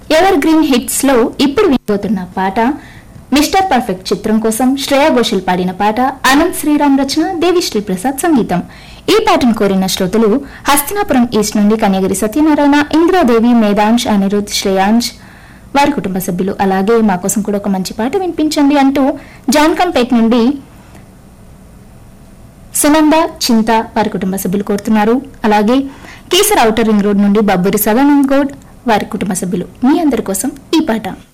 ever green hits లో ఇప్పుడు వినబోతున్న పాట మిస్టర్ పర్ఫెక్ట్ చిత్రం కోసం శ్రేయా ఘోషల్ పాడిన పాట అనంత్ శ్రీరామ్ రచన దేవిశ్రీ ప్రసాద్ సంగీతం ఈ పాటను కోరిన శ్రోతలు హస్తినాపురం ఈస్ట్ నుండి కన్యగిరి సత్యనారాయణ ఇంద్రాదేవి మేధాంశ్ అనిరుద్ శ్రేయాంశ్ వారి కుటుంబ సభ్యులు అలాగే మా కోసం కూడా ఒక మంచి పాట వినిపించండి అంటూ జాన్కంపేట్ నుండి సునంద చింత వారి కుటుంబ సభ్యులు కోరుతున్నారు అలాగే కేసర్ ఔటర్ రింగ్ రోడ్ నుండి బబ్బూరి సదానంద్ గౌడ్ వారి కుటుంబ సభ్యులు మీ అందరి కోసం ఈ పాట